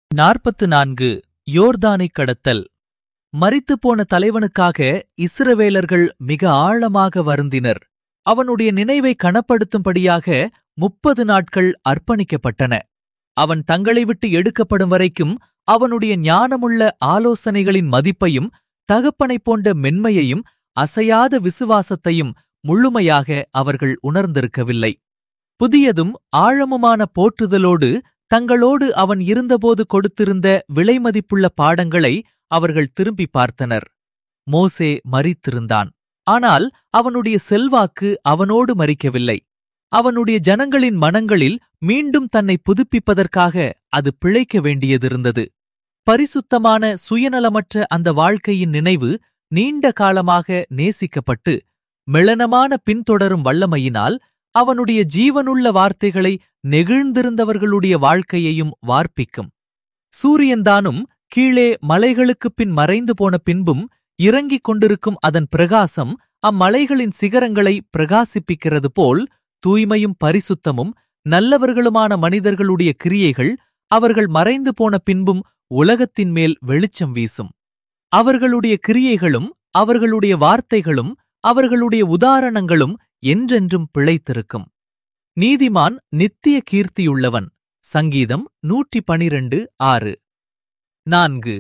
நாற்பத்து நான்கு யோர்தானைக் கடத்தல் மரித்துப்போன தலைவனுக்காக இஸ்ரவேலர்கள் மிக ஆழமாக வருந்தினர் அவனுடைய நினைவை கனப்படுத்தும்படியாக முப்பது நாட்கள் அர்ப்பணிக்கப்பட்டன அவன் தங்களை விட்டு எடுக்கப்படும் வரைக்கும் அவனுடைய ஞானமுள்ள ஆலோசனைகளின் மதிப்பையும் தகப்பனைப் போன்ற மென்மையையும் அசையாத விசுவாசத்தையும் முழுமையாக அவர்கள் உணர்ந்திருக்கவில்லை புதியதும் ஆழமுமான போற்றுதலோடு தங்களோடு அவன் இருந்தபோது கொடுத்திருந்த விலைமதிப்புள்ள பாடங்களை அவர்கள் திரும்பி பார்த்தனர் மோசே மரித்திருந்தான் ஆனால் அவனுடைய செல்வாக்கு அவனோடு மரிக்கவில்லை அவனுடைய ஜனங்களின் மனங்களில் மீண்டும் தன்னை புதுப்பிப்பதற்காக அது பிழைக்க வேண்டியதிருந்தது பரிசுத்தமான சுயநலமற்ற அந்த வாழ்க்கையின் நினைவு நீண்ட காலமாக நேசிக்கப்பட்டு மிளனமான பின்தொடரும் வல்லமையினால் அவனுடைய ஜீவனுள்ள வார்த்தைகளை நெகிழ்ந்திருந்தவர்களுடைய வாழ்க்கையையும் வார்ப்பிக்கும் சூரியன்தானும் கீழே மலைகளுக்குப் பின் மறைந்து போன பின்பும் இறங்கிக் கொண்டிருக்கும் அதன் பிரகாசம் அம்மலைகளின் சிகரங்களை பிரகாசிப்பிக்கிறது போல் தூய்மையும் பரிசுத்தமும் நல்லவர்களுமான மனிதர்களுடைய கிரியைகள் அவர்கள் மறைந்து போன பின்பும் உலகத்தின் மேல் வெளிச்சம் வீசும் அவர்களுடைய கிரியைகளும் அவர்களுடைய வார்த்தைகளும் அவர்களுடைய உதாரணங்களும் என்றென்றும் பிழைத்திருக்கும் நீதிமான் நித்திய கீர்த்தியுள்ளவன் சங்கீதம் நூற்றி பனிரண்டு ஆறு நான்கு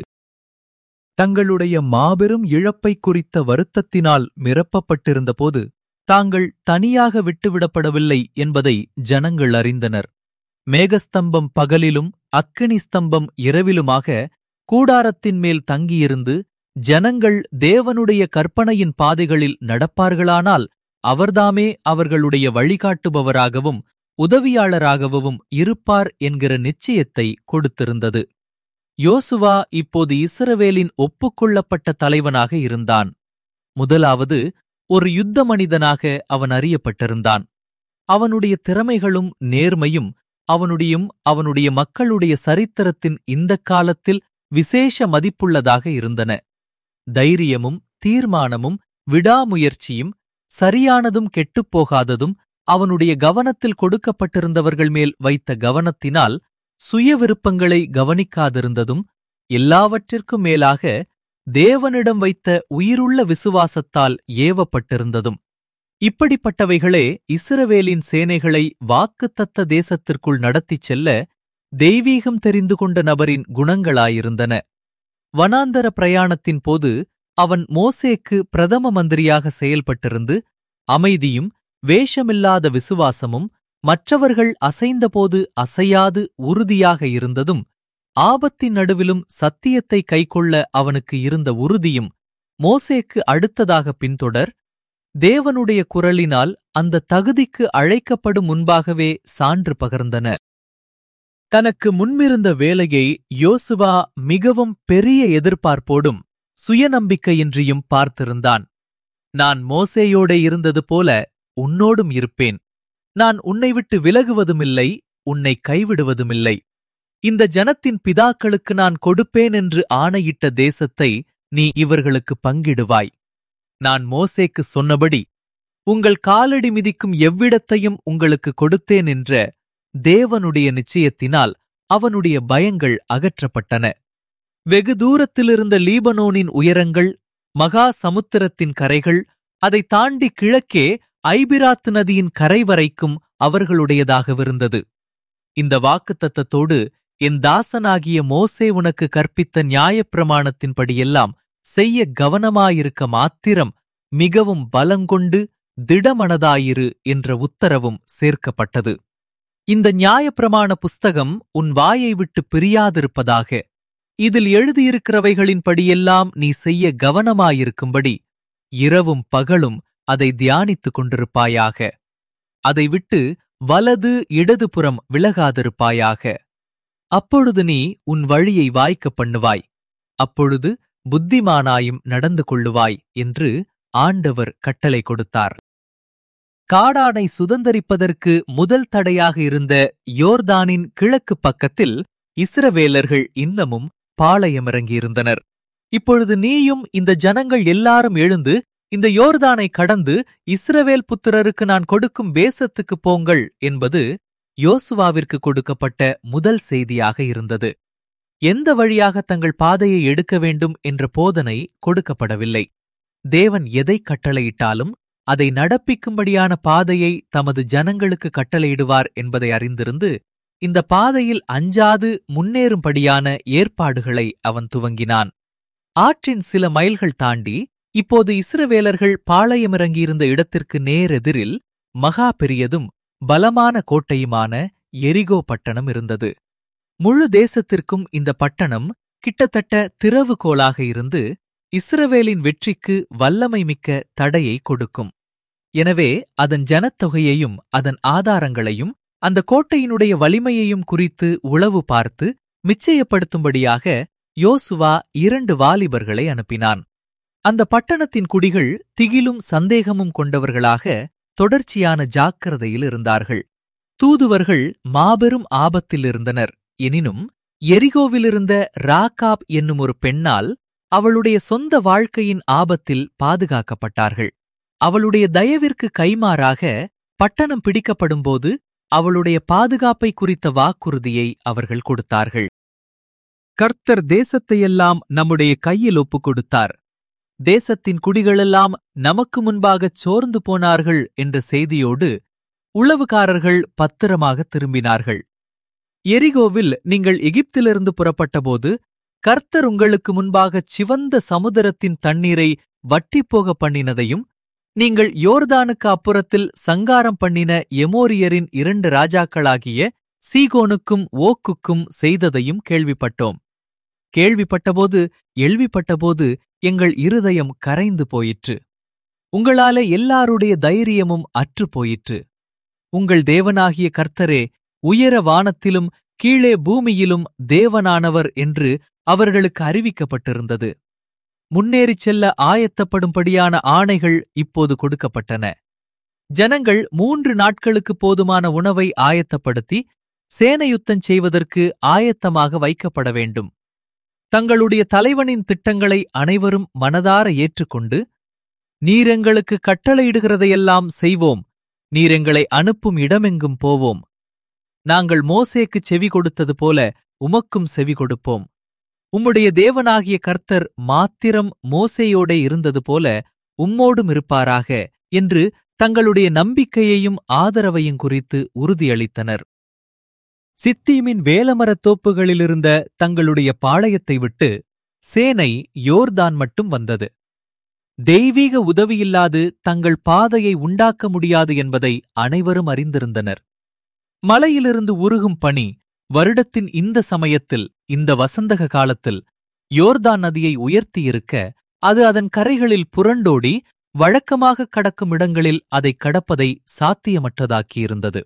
தங்களுடைய மாபெரும் இழப்பை குறித்த வருத்தத்தினால் நிரப்பப்பட்டிருந்தபோது தாங்கள் தனியாக விட்டுவிடப்படவில்லை என்பதை ஜனங்கள் அறிந்தனர் மேகஸ்தம்பம் பகலிலும் அக்கினி ஸ்தம்பம் இரவிலுமாக கூடாரத்தின் மேல் தங்கியிருந்து ஜனங்கள் தேவனுடைய கற்பனையின் பாதைகளில் நடப்பார்களானால் அவர்தாமே அவர்களுடைய வழிகாட்டுபவராகவும் உதவியாளராகவும் இருப்பார் என்கிற நிச்சயத்தை கொடுத்திருந்தது யோசுவா இப்போது இஸ்ரவேலின் ஒப்புக்கொள்ளப்பட்ட தலைவனாக இருந்தான் முதலாவது ஒரு யுத்த மனிதனாக அவன் அறியப்பட்டிருந்தான் அவனுடைய திறமைகளும் நேர்மையும் அவனுடையும் அவனுடைய மக்களுடைய சரித்திரத்தின் இந்தக் காலத்தில் விசேஷ மதிப்புள்ளதாக இருந்தன தைரியமும் தீர்மானமும் விடாமுயற்சியும் சரியானதும் கெட்டுப்போகாததும் அவனுடைய கவனத்தில் கொடுக்கப்பட்டிருந்தவர்கள் மேல் வைத்த கவனத்தினால் சுய விருப்பங்களை கவனிக்காதிருந்ததும் எல்லாவற்றிற்கும் மேலாக தேவனிடம் வைத்த உயிருள்ள விசுவாசத்தால் ஏவப்பட்டிருந்ததும் இப்படிப்பட்டவைகளே இஸ்ரவேலின் சேனைகளை வாக்குத்தத்த தேசத்திற்குள் நடத்திச் செல்ல தெய்வீகம் தெரிந்து கொண்ட நபரின் குணங்களாயிருந்தன வனாந்தர பிரயாணத்தின் போது அவன் மோசேக்கு பிரதம மந்திரியாக செயல்பட்டிருந்து அமைதியும் வேஷமில்லாத விசுவாசமும் மற்றவர்கள் அசைந்தபோது அசையாது உறுதியாக இருந்ததும் ஆபத்தின் நடுவிலும் சத்தியத்தை கைக்கொள்ள அவனுக்கு இருந்த உறுதியும் மோசேக்கு அடுத்ததாக பின்தொடர் தேவனுடைய குரலினால் அந்த தகுதிக்கு அழைக்கப்படும் முன்பாகவே சான்று பகர்ந்தன தனக்கு முன்மிருந்த வேலையை யோசுவா மிகவும் பெரிய எதிர்பார்ப்போடும் சுயநம்பிக்கையின்றியும் பார்த்திருந்தான் நான் மோசேயோடே இருந்தது போல உன்னோடும் இருப்பேன் நான் உன்னை விட்டு விலகுவதுமில்லை உன்னை கைவிடுவதுமில்லை இந்த ஜனத்தின் பிதாக்களுக்கு நான் கொடுப்பேன் என்று ஆணையிட்ட தேசத்தை நீ இவர்களுக்கு பங்கிடுவாய் நான் மோசேக்கு சொன்னபடி உங்கள் காலடி மிதிக்கும் எவ்விடத்தையும் உங்களுக்கு கொடுத்தேன் என்ற தேவனுடைய நிச்சயத்தினால் அவனுடைய பயங்கள் அகற்றப்பட்டன வெகு தூரத்திலிருந்த லீபனோனின் உயரங்கள் மகா சமுத்திரத்தின் கரைகள் அதை தாண்டி கிழக்கே ஐபிராத்து நதியின் கரை வரைக்கும் அவர்களுடையதாகவிருந்தது இந்த வாக்குத்தத்தத்தோடு என் தாசனாகிய மோசே உனக்கு கற்பித்த நியாயப்பிரமாணத்தின்படியெல்லாம் செய்ய கவனமாயிருக்க மாத்திரம் மிகவும் பலங்கொண்டு திடமனதாயிரு என்ற உத்தரவும் சேர்க்கப்பட்டது இந்த நியாயப்பிரமாண புஸ்தகம் உன் வாயை விட்டு பிரியாதிருப்பதாக இதில் எழுதியிருக்கிறவைகளின்படியெல்லாம் நீ செய்ய கவனமாயிருக்கும்படி இரவும் பகலும் அதை தியானித்துக் கொண்டிருப்பாயாக அதை விட்டு வலது இடதுபுறம் விலகாதிருப்பாயாக அப்பொழுது நீ உன் வழியை வாய்க்க பண்ணுவாய் அப்பொழுது புத்திமானாயும் நடந்து கொள்ளுவாய் என்று ஆண்டவர் கட்டளை கொடுத்தார் காடானை சுதந்தரிப்பதற்கு முதல் தடையாக இருந்த யோர்தானின் கிழக்கு பக்கத்தில் இஸ்ரவேலர்கள் இன்னமும் பாளையமிறங்கியிருந்தனர் இப்பொழுது நீயும் இந்த ஜனங்கள் எல்லாரும் எழுந்து இந்த யோர்தானை கடந்து இஸ்ரவேல் புத்திரருக்கு நான் கொடுக்கும் தேசத்துக்குப் போங்கள் என்பது யோசுவாவிற்கு கொடுக்கப்பட்ட முதல் செய்தியாக இருந்தது எந்த வழியாக தங்கள் பாதையை எடுக்க வேண்டும் என்ற போதனை கொடுக்கப்படவில்லை தேவன் எதை கட்டளையிட்டாலும் அதை நடப்பிக்கும்படியான பாதையை தமது ஜனங்களுக்கு கட்டளையிடுவார் என்பதை அறிந்திருந்து இந்த பாதையில் அஞ்சாது முன்னேறும்படியான ஏற்பாடுகளை அவன் துவங்கினான் ஆற்றின் சில மைல்கள் தாண்டி இப்போது இஸ்ரவேலர்கள் பாளையமிறங்கியிருந்த இடத்திற்கு நேரெதிரில் மகா பெரியதும் பலமான கோட்டையுமான எரிகோ பட்டணம் இருந்தது முழு தேசத்திற்கும் இந்த பட்டணம் கிட்டத்தட்ட திறவுகோலாக இருந்து இஸ்ரவேலின் வெற்றிக்கு வல்லமை மிக்க தடையை கொடுக்கும் எனவே அதன் ஜனத்தொகையையும் அதன் ஆதாரங்களையும் அந்த கோட்டையினுடைய வலிமையையும் குறித்து உளவு பார்த்து மிச்சயப்படுத்தும்படியாக யோசுவா இரண்டு வாலிபர்களை அனுப்பினான் அந்த பட்டணத்தின் குடிகள் திகிலும் சந்தேகமும் கொண்டவர்களாக தொடர்ச்சியான ஜாக்கிரதையில் இருந்தார்கள் தூதுவர்கள் மாபெரும் ஆபத்தில் இருந்தனர் எனினும் எரிகோவிலிருந்த ராகாப் என்னும் ஒரு பெண்ணால் அவளுடைய சொந்த வாழ்க்கையின் ஆபத்தில் பாதுகாக்கப்பட்டார்கள் அவளுடைய தயவிற்கு கைமாறாக பட்டணம் பிடிக்கப்படும்போது அவளுடைய பாதுகாப்பை குறித்த வாக்குறுதியை அவர்கள் கொடுத்தார்கள் கர்த்தர் தேசத்தையெல்லாம் நம்முடைய கையில் ஒப்புக் கொடுத்தார் தேசத்தின் குடிகளெல்லாம் நமக்கு முன்பாகச் சோர்ந்து போனார்கள் என்ற செய்தியோடு உளவுக்காரர்கள் பத்திரமாக திரும்பினார்கள் எரிகோவில் நீங்கள் எகிப்திலிருந்து புறப்பட்டபோது கர்த்தர் உங்களுக்கு முன்பாகச் சிவந்த சமுத்திரத்தின் தண்ணீரை வற்றிப்போக பண்ணினதையும் நீங்கள் யோர்தானுக்கு அப்புறத்தில் சங்காரம் பண்ணின எமோரியரின் இரண்டு ராஜாக்களாகிய சீகோனுக்கும் ஓக்குக்கும் செய்ததையும் கேள்விப்பட்டோம் கேள்விப்பட்டபோது எள்விப்பட்டபோது எங்கள் இருதயம் கரைந்து போயிற்று உங்களாலே எல்லாருடைய தைரியமும் அற்றுப் போயிற்று உங்கள் தேவனாகிய கர்த்தரே உயர வானத்திலும் கீழே பூமியிலும் தேவனானவர் என்று அவர்களுக்கு அறிவிக்கப்பட்டிருந்தது முன்னேறிச் செல்ல ஆயத்தப்படும்படியான ஆணைகள் இப்போது கொடுக்கப்பட்டன ஜனங்கள் மூன்று நாட்களுக்கு போதுமான உணவை ஆயத்தப்படுத்தி சேனையுத்தம் செய்வதற்கு ஆயத்தமாக வைக்கப்பட வேண்டும் தங்களுடைய தலைவனின் திட்டங்களை அனைவரும் மனதார ஏற்றுக்கொண்டு நீரெங்களுக்கு கட்டளையிடுகிறதையெல்லாம் செய்வோம் நீரெங்களை அனுப்பும் இடமெங்கும் போவோம் நாங்கள் மோசேக்குச் செவி கொடுத்தது போல உமக்கும் செவி கொடுப்போம் உம்முடைய தேவனாகிய கர்த்தர் மாத்திரம் மோசேயோடே இருந்தது போல உம்மோடும் இருப்பாராக என்று தங்களுடைய நம்பிக்கையையும் ஆதரவையும் குறித்து உறுதியளித்தனர் சித்தீமின் வேலமரத் தோப்புகளிலிருந்த தங்களுடைய பாளையத்தை விட்டு சேனை யோர்தான் மட்டும் வந்தது தெய்வீக உதவியில்லாது தங்கள் பாதையை உண்டாக்க முடியாது என்பதை அனைவரும் அறிந்திருந்தனர் மலையிலிருந்து உருகும் பனி வருடத்தின் இந்த சமயத்தில் இந்த வசந்தக காலத்தில் யோர்தான் நதியை உயர்த்தியிருக்க அது அதன் கரைகளில் புரண்டோடி வழக்கமாக கடக்கும் இடங்களில் அதைக் கடப்பதை சாத்தியமற்றதாக்கியிருந்தது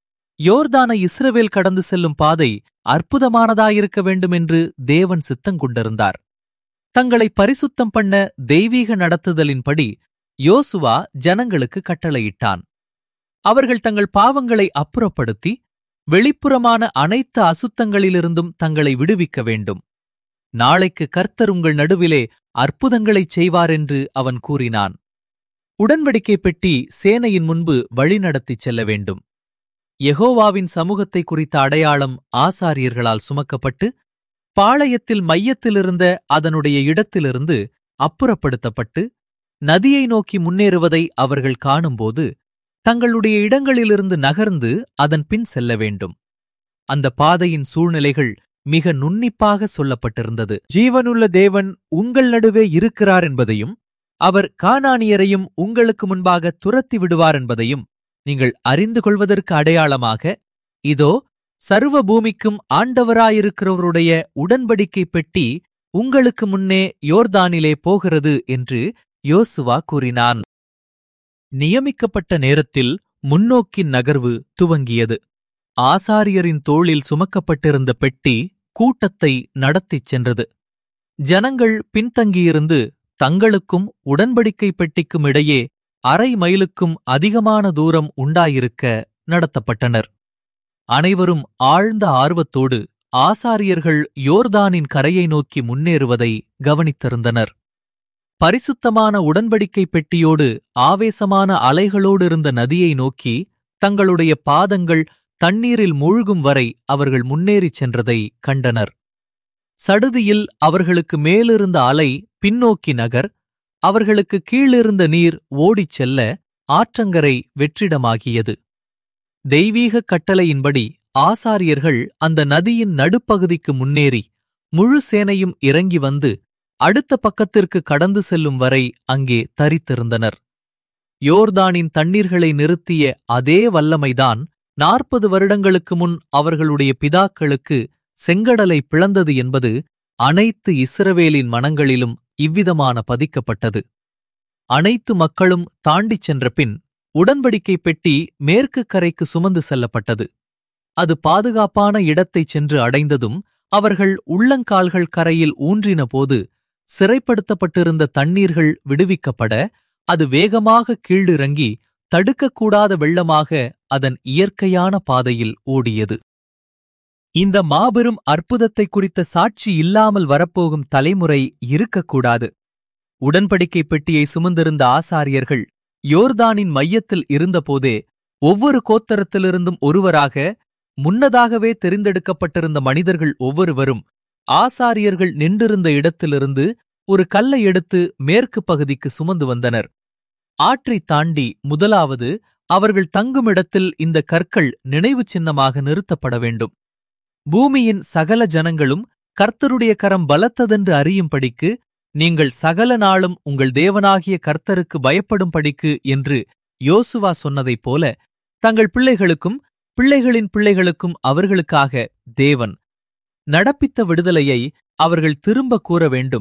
யோர்தானை இஸ்ரவேல் கடந்து செல்லும் பாதை அற்புதமானதாயிருக்க வேண்டுமென்று தேவன் சித்தங்கொண்டிருந்தார் தங்களை பரிசுத்தம் பண்ண தெய்வீக நடத்துதலின்படி யோசுவா ஜனங்களுக்கு கட்டளையிட்டான் அவர்கள் தங்கள் பாவங்களை அப்புறப்படுத்தி வெளிப்புறமான அனைத்து அசுத்தங்களிலிருந்தும் தங்களை விடுவிக்க வேண்டும் நாளைக்கு கர்த்தர் உங்கள் நடுவிலே அற்புதங்களைச் செய்வார் என்று அவன் கூறினான் உடன்படிக்கை பெட்டி சேனையின் முன்பு வழிநடத்திச் செல்ல வேண்டும் யெகோவாவின் சமூகத்தை குறித்த அடையாளம் ஆசாரியர்களால் சுமக்கப்பட்டு பாளையத்தில் மையத்திலிருந்த அதனுடைய இடத்திலிருந்து அப்புறப்படுத்தப்பட்டு நதியை நோக்கி முன்னேறுவதை அவர்கள் காணும்போது தங்களுடைய இடங்களிலிருந்து நகர்ந்து அதன் பின் செல்ல வேண்டும் அந்த பாதையின் சூழ்நிலைகள் மிக நுண்ணிப்பாக சொல்லப்பட்டிருந்தது ஜீவனுள்ள தேவன் உங்கள் நடுவே இருக்கிறார் என்பதையும் அவர் கானானியரையும் உங்களுக்கு முன்பாக துரத்தி விடுவார் என்பதையும் நீங்கள் அறிந்து கொள்வதற்கு அடையாளமாக இதோ சர்வ பூமிக்கும் ஆண்டவராயிருக்கிறவருடைய உடன்படிக்கை பெட்டி உங்களுக்கு முன்னே யோர்தானிலே போகிறது என்று யோசுவா கூறினான் நியமிக்கப்பட்ட நேரத்தில் முன்னோக்கின் நகர்வு துவங்கியது ஆசாரியரின் தோளில் சுமக்கப்பட்டிருந்த பெட்டி கூட்டத்தை நடத்திச் சென்றது ஜனங்கள் பின்தங்கியிருந்து தங்களுக்கும் உடன்படிக்கை பெட்டிக்கும் இடையே அரை மைலுக்கும் அதிகமான தூரம் உண்டாயிருக்க நடத்தப்பட்டனர் அனைவரும் ஆழ்ந்த ஆர்வத்தோடு ஆசாரியர்கள் யோர்தானின் கரையை நோக்கி முன்னேறுவதை கவனித்திருந்தனர் பரிசுத்தமான உடன்படிக்கை பெட்டியோடு ஆவேசமான அலைகளோடு இருந்த நதியை நோக்கி தங்களுடைய பாதங்கள் தண்ணீரில் மூழ்கும் வரை அவர்கள் முன்னேறிச் சென்றதை கண்டனர் சடுதியில் அவர்களுக்கு மேலிருந்த அலை பின்னோக்கி நகர் அவர்களுக்கு கீழிருந்த நீர் ஓடிச் செல்ல ஆற்றங்கரை வெற்றிடமாகியது தெய்வீகக் கட்டளையின்படி ஆசாரியர்கள் அந்த நதியின் நடுப்பகுதிக்கு முன்னேறி முழு சேனையும் இறங்கி வந்து அடுத்த பக்கத்திற்கு கடந்து செல்லும் வரை அங்கே தரித்திருந்தனர் யோர்தானின் தண்ணீர்களை நிறுத்திய அதே வல்லமைதான் நாற்பது வருடங்களுக்கு முன் அவர்களுடைய பிதாக்களுக்கு செங்கடலை பிளந்தது என்பது அனைத்து இஸ்ரவேலின் மனங்களிலும் இவ்விதமான பதிக்கப்பட்டது அனைத்து மக்களும் தாண்டிச் சென்ற பின் உடன்படிக்கை பெட்டி மேற்கு கரைக்கு சுமந்து செல்லப்பட்டது அது பாதுகாப்பான இடத்தைச் சென்று அடைந்ததும் அவர்கள் உள்ளங்கால்கள் கரையில் ஊன்றினபோது சிறைப்படுத்தப்பட்டிருந்த தண்ணீர்கள் விடுவிக்கப்பட அது வேகமாக கீழிறங்கி தடுக்கக்கூடாத வெள்ளமாக அதன் இயற்கையான பாதையில் ஓடியது இந்த மாபெரும் அற்புதத்தை குறித்த சாட்சி இல்லாமல் வரப்போகும் தலைமுறை இருக்கக்கூடாது உடன்படிக்கை பெட்டியை சுமந்திருந்த ஆசாரியர்கள் யோர்தானின் மையத்தில் இருந்தபோதே ஒவ்வொரு கோத்தரத்திலிருந்தும் ஒருவராக முன்னதாகவே தெரிந்தெடுக்கப்பட்டிருந்த மனிதர்கள் ஒவ்வொருவரும் ஆசாரியர்கள் நின்றிருந்த இடத்திலிருந்து ஒரு கல்லை எடுத்து மேற்கு பகுதிக்கு சுமந்து வந்தனர் ஆற்றைத் தாண்டி முதலாவது அவர்கள் தங்குமிடத்தில் இந்த கற்கள் நினைவு சின்னமாக நிறுத்தப்பட வேண்டும் பூமியின் சகல ஜனங்களும் கர்த்தருடைய கரம் பலத்ததென்று அறியும்படிக்கு நீங்கள் சகல நாளும் உங்கள் தேவனாகிய கர்த்தருக்கு பயப்படும்படிக்கு என்று யோசுவா சொன்னதைப் போல தங்கள் பிள்ளைகளுக்கும் பிள்ளைகளின் பிள்ளைகளுக்கும் அவர்களுக்காக தேவன் நடப்பித்த விடுதலையை அவர்கள் திரும்ப கூற வேண்டும்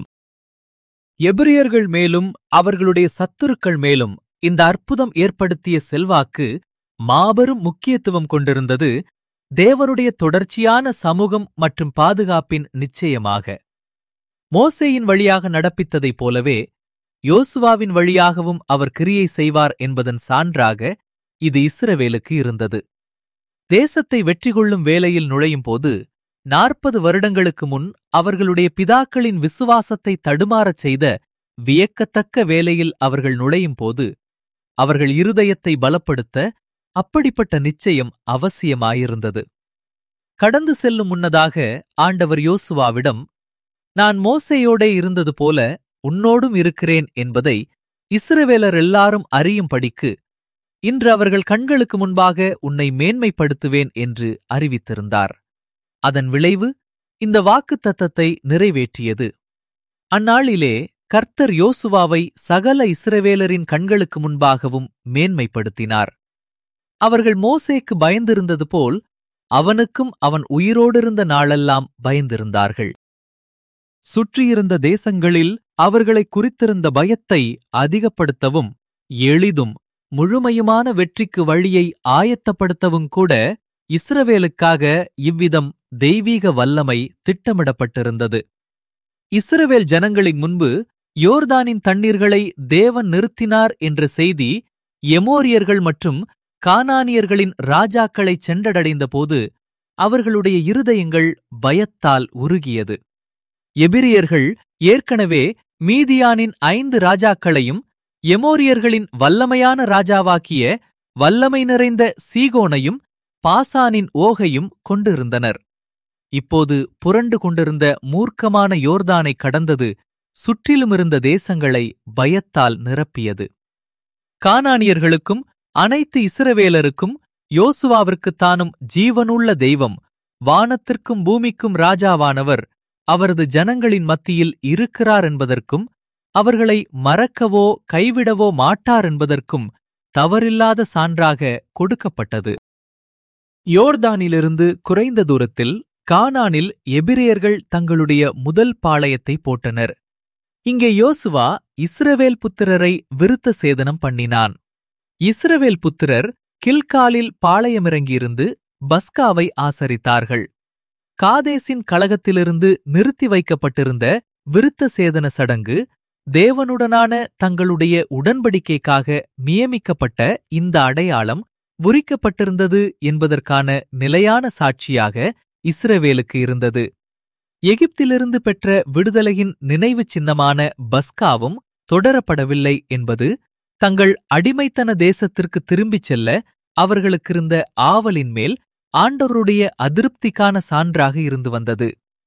எபிரியர்கள் மேலும் அவர்களுடைய சத்துருக்கள் மேலும் இந்த அற்புதம் ஏற்படுத்திய செல்வாக்கு மாபெரும் முக்கியத்துவம் கொண்டிருந்தது தேவருடைய தொடர்ச்சியான சமூகம் மற்றும் பாதுகாப்பின் நிச்சயமாக மோசேயின் வழியாக நடப்பித்ததைப் போலவே யோசுவாவின் வழியாகவும் அவர் கிரியை செய்வார் என்பதன் சான்றாக இது இஸ்ரவேலுக்கு இருந்தது தேசத்தை வெற்றி கொள்ளும் வேலையில் நுழையும்போது நாற்பது வருடங்களுக்கு முன் அவர்களுடைய பிதாக்களின் விசுவாசத்தை தடுமாறச் செய்த வியக்கத்தக்க வேலையில் அவர்கள் நுழையும் போது அவர்கள் இருதயத்தை பலப்படுத்த அப்படிப்பட்ட நிச்சயம் அவசியமாயிருந்தது கடந்து செல்லும் முன்னதாக ஆண்டவர் யோசுவாவிடம் நான் மோசையோடே இருந்தது போல உன்னோடும் இருக்கிறேன் என்பதை இஸ்ரவேலர் எல்லாரும் அறியும்படிக்கு இன்று அவர்கள் கண்களுக்கு முன்பாக உன்னை மேன்மைப்படுத்துவேன் என்று அறிவித்திருந்தார் அதன் விளைவு இந்த வாக்குத்தத்தத்தை நிறைவேற்றியது அந்நாளிலே கர்த்தர் யோசுவாவை சகல இஸ்ரவேலரின் கண்களுக்கு முன்பாகவும் மேன்மைப்படுத்தினார் அவர்கள் மோசேக்கு பயந்திருந்தது போல் அவனுக்கும் அவன் உயிரோடிருந்த நாளெல்லாம் பயந்திருந்தார்கள் சுற்றியிருந்த தேசங்களில் அவர்களை குறித்திருந்த பயத்தை அதிகப்படுத்தவும் எளிதும் முழுமையுமான வெற்றிக்கு வழியை ஆயத்தப்படுத்தவும் கூட இஸ்ரவேலுக்காக இவ்விதம் தெய்வீக வல்லமை திட்டமிடப்பட்டிருந்தது இஸ்ரவேல் ஜனங்களின் முன்பு யோர்தானின் தண்ணீர்களை தேவன் நிறுத்தினார் என்ற செய்தி எமோரியர்கள் மற்றும் கானானியர்களின் ராஜாக்களைச் சென்றடைந்தபோது அவர்களுடைய இருதயங்கள் பயத்தால் உருகியது எபிரியர்கள் ஏற்கனவே மீதியானின் ஐந்து ராஜாக்களையும் எமோரியர்களின் வல்லமையான ராஜாவாக்கிய வல்லமை நிறைந்த சீகோனையும் பாசானின் ஓகையும் கொண்டிருந்தனர் இப்போது புரண்டு கொண்டிருந்த மூர்க்கமான யோர்தானை கடந்தது சுற்றிலுமிருந்த தேசங்களை பயத்தால் நிரப்பியது கானானியர்களுக்கும் அனைத்து இஸ்ரவேலருக்கும் யோசுவாவிற்குத் தானும் ஜீவனுள்ள தெய்வம் வானத்திற்கும் பூமிக்கும் ராஜாவானவர் அவரது ஜனங்களின் மத்தியில் இருக்கிறார் என்பதற்கும் அவர்களை மறக்கவோ கைவிடவோ மாட்டார் என்பதற்கும் தவறில்லாத சான்றாக கொடுக்கப்பட்டது யோர்தானிலிருந்து குறைந்த தூரத்தில் கானானில் எபிரேயர்கள் தங்களுடைய முதல் பாளையத்தை போட்டனர் இங்கே யோசுவா இஸ்ரவேல் புத்திரரை விருத்த சேதனம் பண்ணினான் இஸ்ரவேல் புத்திரர் கில்காலில் பாளையமிறங்கியிருந்து பஸ்காவை ஆசரித்தார்கள் காதேசின் கழகத்திலிருந்து நிறுத்தி வைக்கப்பட்டிருந்த விருத்த சேதன சடங்கு தேவனுடனான தங்களுடைய உடன்படிக்கைக்காக நியமிக்கப்பட்ட இந்த அடையாளம் உரிக்கப்பட்டிருந்தது என்பதற்கான நிலையான சாட்சியாக இஸ்ரவேலுக்கு இருந்தது எகிப்திலிருந்து பெற்ற விடுதலையின் நினைவு சின்னமான பஸ்காவும் தொடரப்படவில்லை என்பது தங்கள் அடிமைத்தன தேசத்திற்கு திரும்பிச் செல்ல அவர்களுக்கிருந்த ஆவலின் மேல் ஆண்டவருடைய அதிருப்திக்கான சான்றாக இருந்து வந்தது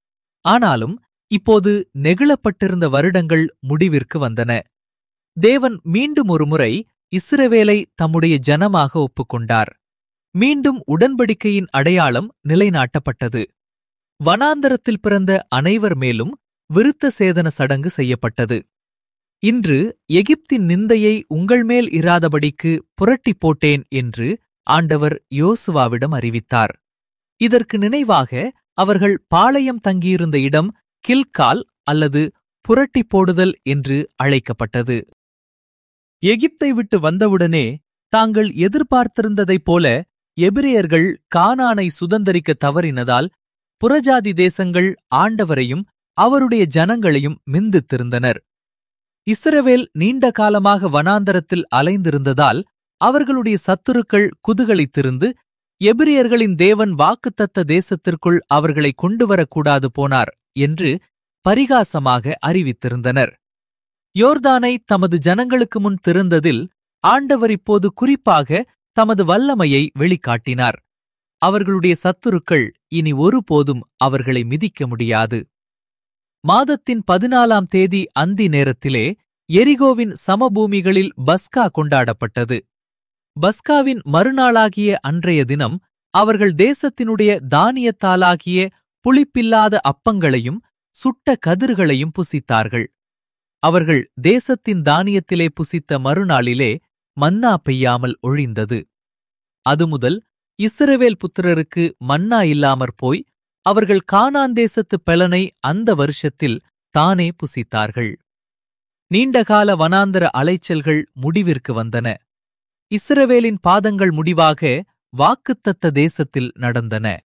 ஆனாலும் இப்போது நெகிழப்பட்டிருந்த வருடங்கள் முடிவிற்கு வந்தன தேவன் மீண்டும் ஒருமுறை இஸ்ரவேலை தம்முடைய ஜனமாக ஒப்புக்கொண்டார் மீண்டும் உடன்படிக்கையின் அடையாளம் நிலைநாட்டப்பட்டது வனாந்தரத்தில் பிறந்த அனைவர் மேலும் விருத்த சேதன சடங்கு செய்யப்பட்டது இன்று எகிப்தின் நிந்தையை உங்கள் மேல் இராதபடிக்கு புரட்டிப் போட்டேன் என்று ஆண்டவர் யோசுவாவிடம் அறிவித்தார் இதற்கு நினைவாக அவர்கள் பாளையம் தங்கியிருந்த இடம் கில்கால் அல்லது புரட்டி போடுதல் என்று அழைக்கப்பட்டது எகிப்தை விட்டு வந்தவுடனே தாங்கள் எதிர்பார்த்திருந்ததைப் போல எபிரேயர்கள் கானானை சுதந்தரிக்க தவறினதால் புறஜாதி தேசங்கள் ஆண்டவரையும் அவருடைய ஜனங்களையும் மிந்தித்திருந்தனர் இஸ்ரவேல் நீண்ட காலமாக வனாந்தரத்தில் அலைந்திருந்ததால் அவர்களுடைய சத்துருக்கள் குதுகலித்திருந்து எபிரியர்களின் தேவன் வாக்குத்தத்த தேசத்திற்குள் அவர்களை கொண்டுவரக்கூடாது போனார் என்று பரிகாசமாக அறிவித்திருந்தனர் யோர்தானை தமது ஜனங்களுக்கு முன் திறந்ததில் ஆண்டவர் இப்போது குறிப்பாக தமது வல்லமையை வெளிக்காட்டினார் அவர்களுடைய சத்துருக்கள் இனி ஒருபோதும் அவர்களை மிதிக்க முடியாது மாதத்தின் பதினாலாம் தேதி அந்தி நேரத்திலே எரிகோவின் சமபூமிகளில் பஸ்கா கொண்டாடப்பட்டது பஸ்காவின் மறுநாளாகிய அன்றைய தினம் அவர்கள் தேசத்தினுடைய தானியத்தாலாகிய புளிப்பில்லாத அப்பங்களையும் சுட்ட கதிர்களையும் புசித்தார்கள் அவர்கள் தேசத்தின் தானியத்திலே புசித்த மறுநாளிலே மன்னா பெய்யாமல் ஒழிந்தது அதுமுதல் இஸ்ரவேல் புத்திரருக்கு மன்னா இல்லாமற் போய் அவர்கள் கானான் தேசத்து பெலனை அந்த வருஷத்தில் தானே புசித்தார்கள் நீண்டகால வனாந்தர அலைச்சல்கள் முடிவிற்கு வந்தன இஸ்ரவேலின் பாதங்கள் முடிவாக வாக்குத்தத்த தேசத்தில் நடந்தன